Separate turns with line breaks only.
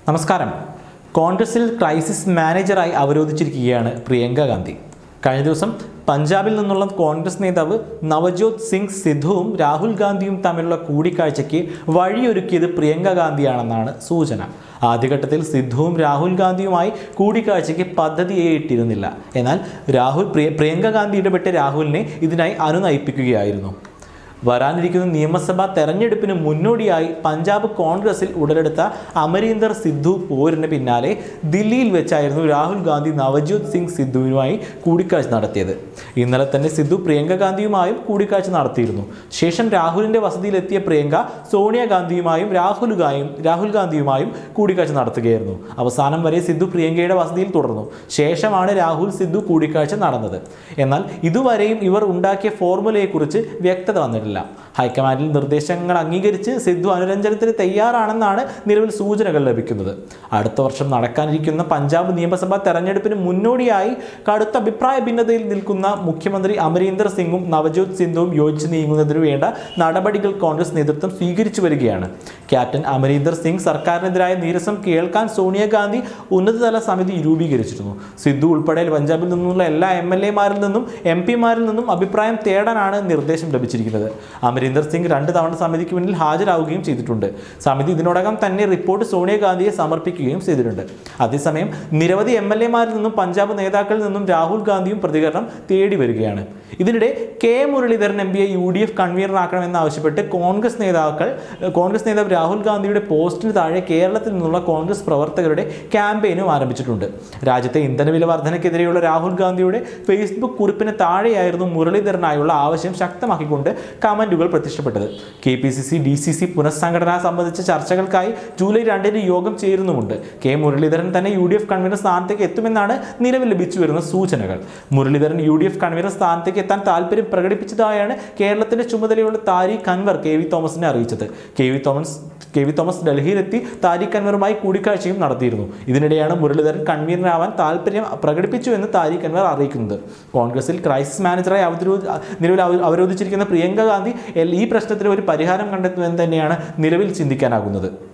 നമസ്കാരം കോൺഗ്രസിൽ ക്രൈസിസ് മാനേജറായി അവരോധിച്ചിരിക്കുകയാണ് പ്രിയങ്ക ഗാന്ധി കഴിഞ്ഞ ദിവസം പഞ്ചാബിൽ നിന്നുള്ള കോൺഗ്രസ് നേതാവ് നവജോത് സിംഗ് സിദ്ധുവും രാഹുൽ ഗാന്ധിയും തമ്മിലുള്ള കൂടിക്കാഴ്ചയ്ക്ക് വഴിയൊരുക്കിയത് പ്രിയങ്ക ഗാന്ധിയാണെന്നാണ് സൂചന ആദ്യഘട്ടത്തിൽ സിദ്ധുവും രാഹുൽ ഗാന്ധിയുമായി കൂടിക്കാഴ്ചയ്ക്ക് പദ്ധതിയെ ഇട്ടിരുന്നില്ല എന്നാൽ രാഹുൽ പ്രിയ പ്രിയങ്ക ഗാന്ധി ഇടപെട്ട് രാഹുലിനെ ഇതിനായി അനുനയിപ്പിക്കുകയായിരുന്നു വരാനിരിക്കുന്ന നിയമസഭാ തെരഞ്ഞെടുപ്പിന് മുന്നോടിയായി പഞ്ചാബ് കോൺഗ്രസിൽ ഉടലെടുത്ത അമരീന്ദർ സിദ്ധു പോരിന് പിന്നാലെ ദില്ലിയിൽ വെച്ചായിരുന്നു രാഹുൽ ഗാന്ധി നവജ്യോത് സിംഗ് സിദ്ധുവിനുമായി കൂടിക്കാഴ്ച നടത്തിയത് ഇന്നലെ തന്നെ സിദ്ധു പ്രിയങ്ക ഗാന്ധിയുമായും കൂടിക്കാഴ്ച നടത്തിയിരുന്നു ശേഷം രാഹുലിന്റെ വസതിയിലെത്തിയ പ്രിയങ്ക സോണിയാഗാന്ധിയുമായും രാഹുൽ ഗായും രാഹുൽ ഗാന്ധിയുമായും കൂടിക്കാഴ്ച നടത്തുകയായിരുന്നു അവസാനം വരെ സിദ്ധു പ്രിയങ്കയുടെ വസതിയിൽ തുടർന്നു ശേഷമാണ് രാഹുൽ സിദ്ധു കൂടിക്കാഴ്ച നടന്നത് എന്നാൽ ഇതുവരെയും ഇവർ ഉണ്ടാക്കിയ ഫോർമുലയെക്കുറിച്ച് വ്യക്തത വന്നിട്ടില്ല ഹൈക്കമാൻഡിൽ നിർദ്ദേശങ്ങൾ അംഗീകരിച്ച് സിദ്ധു അനുരഞ്ജനത്തിന് തയ്യാറാണെന്നാണ് നിലവിൽ സൂചനകൾ ലഭിക്കുന്നത് അടുത്ത വർഷം നടക്കാനിരിക്കുന്ന പഞ്ചാബ് നിയമസഭാ തെരഞ്ഞെടുപ്പിന് മുന്നോടിയായി കടുത്ത അഭിപ്രായ ഭിന്നതയിൽ നിൽക്കുന്ന മുഖ്യമന്ത്രി അമരീന്ദർ സിംഗും നവജോത് സിന്ധുവും യോജിച്ച് നീങ്ങുന്നതിന് വേണ്ട നടപടികൾ കോൺഗ്രസ് നേതൃത്വം സ്വീകരിച്ചു വരികയാണ് ക്യാപ്റ്റൻ അമരീന്ദർ സിംഗ് സർക്കാരിനെതിരായ നീരസം കേൾക്കാൻ സോണിയാഗാന്ധി ഉന്നതതല സമിതി രൂപീകരിച്ചിരുന്നു സിദ്ധു ഉൾപ്പെടെ പഞ്ചാബിൽ നിന്നുള്ള എല്ലാ എം എൽ എമാരിൽ നിന്നും എം പിമാരിൽ നിന്നും അഭിപ്രായം തേടാനാണ് നിർദ്ദേശം ലഭിച്ചിരിക്കുന്നത് അമരീന്ദർ സിംഗ് രണ്ട് തവണ സമിതിക്ക് മുന്നിൽ ഹാജരാവുകയും ചെയ്തിട്ടുണ്ട് സമിതി ഇതിനോടകം തന്നെ റിപ്പോർട്ട് സോണിയാഗാന്ധിയെ സമർപ്പിക്കുകയും ചെയ്തിട്ടുണ്ട് അതേസമയം നിരവധി എം എൽ എമാരിൽ നിന്നും പഞ്ചാബ് നേതാക്കളിൽ നിന്നും രാഹുൽ ഗാന്ധിയും പ്രതികരണം തേടി വരികയാണ് ഇതിനിടെ കെ മുരളീധരൻ എം പിയെ യു ഡി എഫ് കൺവീനറാക്കണമെന്നാവശ്യപ്പെട്ട് കോൺഗ്രസ് നേതാക്കൾ കോൺഗ്രസ് നേതാവ് രാഹുൽ ഗാന്ധിയുടെ പോസ്റ്റിന് താഴെ കേരളത്തിൽ നിന്നുള്ള കോൺഗ്രസ് പ്രവർത്തകരുടെ ക്യാമ്പയിനും ആരംഭിച്ചിട്ടുണ്ട് രാജ്യത്തെ ഇന്ധനവില വർധനയ്ക്കെതിരെയുള്ള രാഹുൽ ഗാന്ധിയുടെ ഫേസ്ബുക്ക് കുറിപ്പിന് താഴെയായിരുന്നു മുരളീധരനായുള്ള ആവശ്യം ശക്തമാക്കിക്കൊണ്ട് കമന്റുകൾ പ്രത്യക്ഷപ്പെട്ടത് K P C C D C C പുനഃസംഘടന സംബന്ധിച്ച ചർച്ചകൾക്കായി ജൂലൈ രണ്ടിന് യോഗം ചേരുന്നുമുണ്ട് കെ മുരളീധരൻ തന്നെ യു ഡി എഫ് കൺവീനർ സ്ഥാനത്തേക്ക് എത്തുമെന്നാണ് നിലവിൽ ലഭിച്ചു വരുന്ന സൂചനകൾ Muraleedharan U D F convener സ്ഥാനത്തേക്ക് എത്താൻ താല്പര്യം പ്രകടിപ്പിച്ചതായാണ് കേരളത്തിന്റെ ചുമതലയുള്ള താരിഖ് അൻവർ കെ വി തോമസിനെ അറിയിച്ചത് K V Thomas K V Thomas ഡൽഹിയിലെത്തി താരിഖ് അൻവറുമായി കൂടിക്കാഴ്ചയും നടത്തിയിരുന്നു ഇതിനിടെയാണ് മുരളീധരൻ കൺവീനറാവാൻ താല്പര്യം പ്രകടിപ്പിച്ചു എന്ന് താരിഖ് അൻവർ അറിയിക്കുന്നത് കോൺഗ്രസിൽ ക്രൈസിസ് മാനേജറായി അവതരോ നിലവിൽ അവ- അവരോധിച്ചിരിക്കുന്ന പ്രിയങ്ക ഗാന്ധി എൽ- ഈ പ്രശ്നത്തിന് ഒരു പരിഹാരം കണ്ടെത്തുമെന്ന് തന്നെയാണ് നിലവിൽ ചിന്തിക്കാനാകുന്നത്